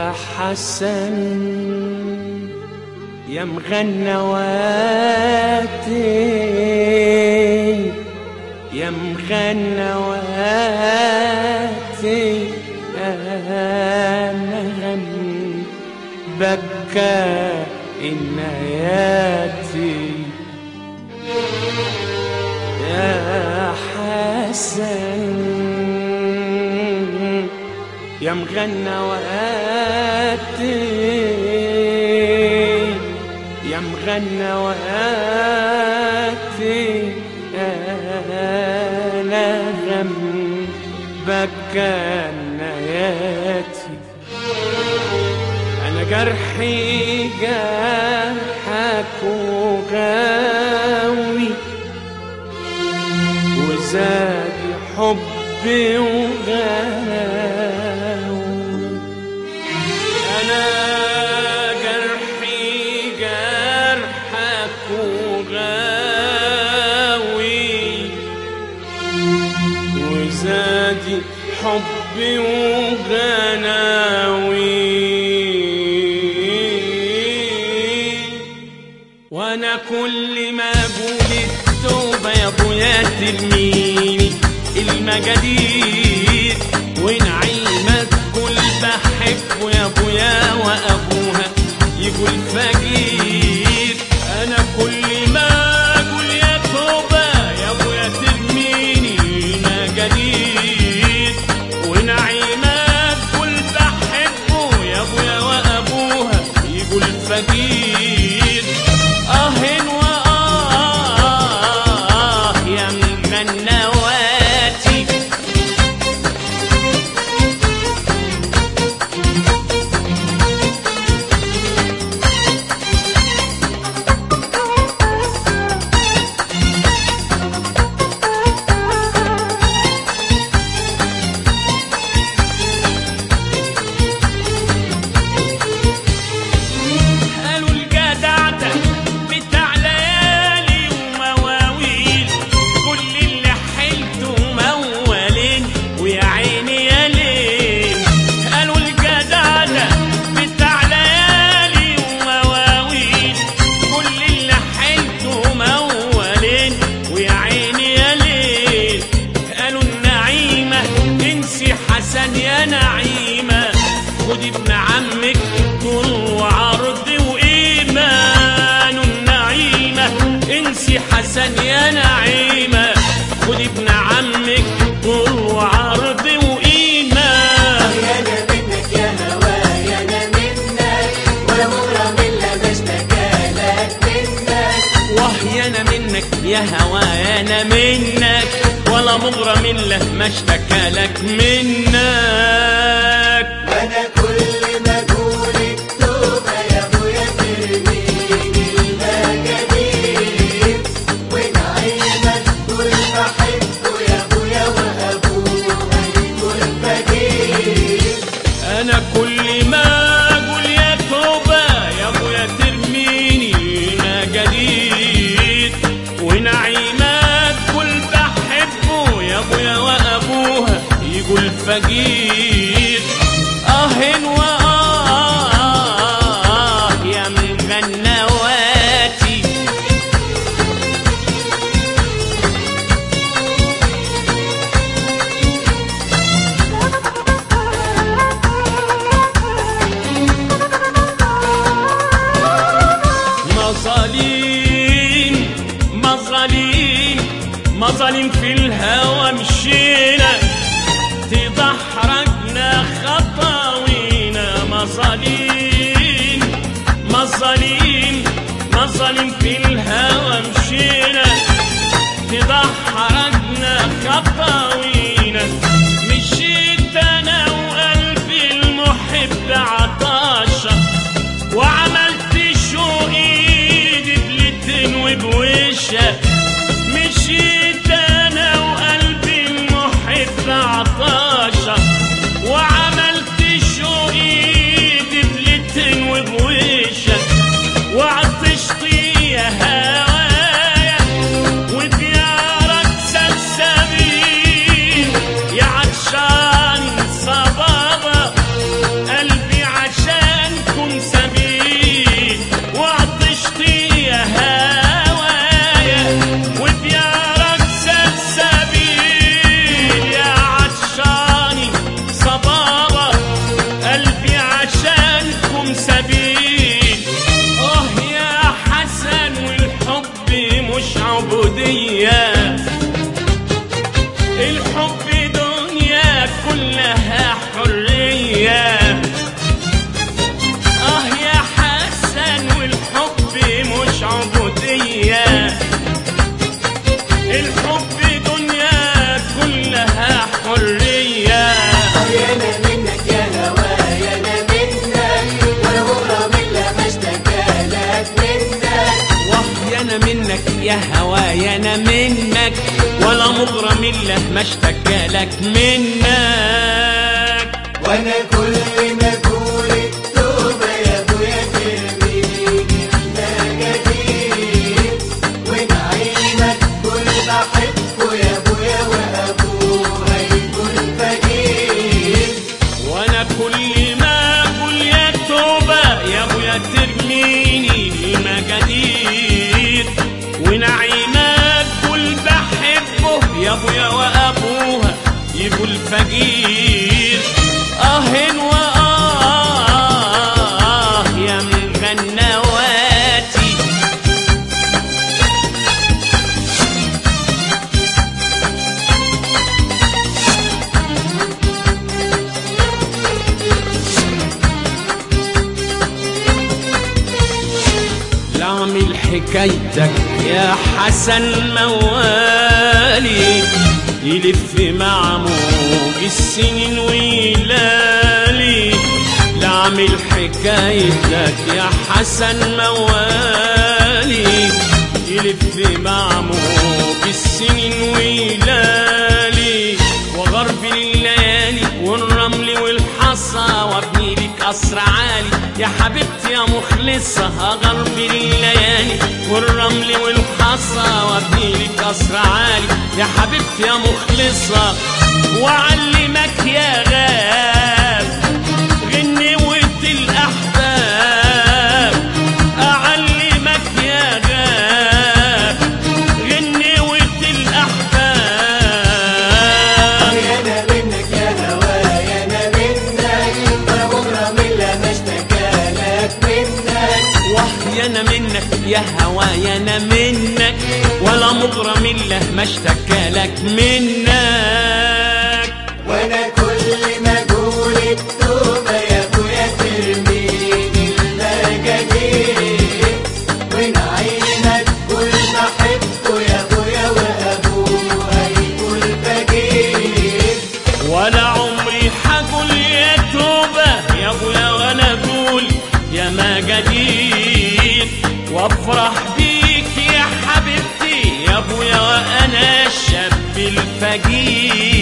يا حسن يا مغنواتي يا مغنواتي أنا غم بكى إناياتي يا حسن يا مغنواتي يا مغنواتي أنا غم بكى نياتي أنا جرحي جرحك وغاوي وزاد حبي وغاوي أنا جرحي جرحك وغاوي وزادي حبي وغناوي وانا كل ما اقول التوبة يا ابويا ترميني المجادير ونعيمك كل بحبه يا ابويا وابوها يقول فقير انا كل ما اقول يا توبة يا ابويا ترميني المجادير ونعيمك كل بحبه يا ابويا وابوها يقول فقير آه وآه يا مغنواتي قالوا الجدع ده بتاع ليالي ومواويل كل اللي حيلته موالين ويا عيني يا ليل قالوا الجدع ده بتاع ليالي ومواويل كل اللي حيلته موالين ويا عيني يا ليل قالوا النعيمة انسي حسن يا نعيمة خدي ابن عمك طول وعرض وإيمان النعيمة انسي حسن يا نعيمة خدي ابن عمك طول وعرض وإيمان يانا منك يا هوايا انا منك ولا مغرم الا ما اشتكى لك منك وهي انا منك يا هوايا انا منك ولا مغرم الا ما اشتكى لك منك وانا كل ما اقول التوبه يا ابويا ترميني المجانين ونعيمك كل بحبه يا ابويا وابوها يكون فقير انا كل ما اقول يا توبه يا ابويا ترميني ما جديد ونعيمات كل بحبه يا ابويا وابوها يقول فقير اه واه يا مغنواتي مظالم مظالم مظالم في الهوى مشينا تضحرجنا خطاوينا مظالم مظالم مظالم في الهوى مشينا تضحرجنا خطاوينا مشيت انا وقلبي المحب عطاشة وعملت شو ايدي بلتن وبوشك مشيت انا وقلبي المحب عطاشة وعملت شو ايدي بلتن وبوشك وعطشت يا هوايا وديارك سلسبيل يا هوايا انا منك ولا مغرم الا ما اشتكى لك منك وانا كل ما اقول التوبه يا ابويا ترميني المجادير ونعيمك كل بحبه يا ابويا وابوه هيكون فقير وانا كل ما اقول يا توبه يا ابويا ترميني المجادير ونعيمك كل بحبه يا ابويا وابوها يقول فقير اه واه يا من غنواتي لعمل حكايتك يا حسن موالي يلف مع موج السنين ويلالي لعمل حكايتك يا حسن موالي يلف مع موج السنين ويلالي وغرب الليالي والرمل والحصى وابني لك قصر عالي يا حبيبتي يا مخلصة غرب الليالي والرمل والحصى وابني لك قصر عالي يا حبيبتي يا مخلصة وأعلمك يا غاب غنوة الأحباب أعلمك يا غاب غنوة الأحباب انا منك يا هوايا انا منك ولا مغرم الا ما اشتكى لك منك وحي انا منك يا هوايا انا منك ولا مغرم الا ما اشتكى لك منك وانا كل ما اقول التوبه يا ابويا ترميني المجادير ونعيمك كل ما احبه يا ابويا وابوه هيكون فقير ولا عمري حقول يا توبة يا ابويا وانا اقول يا ما جديد وافرح بيك يا حبيبتي يا ابويا وانا الشاب الفقير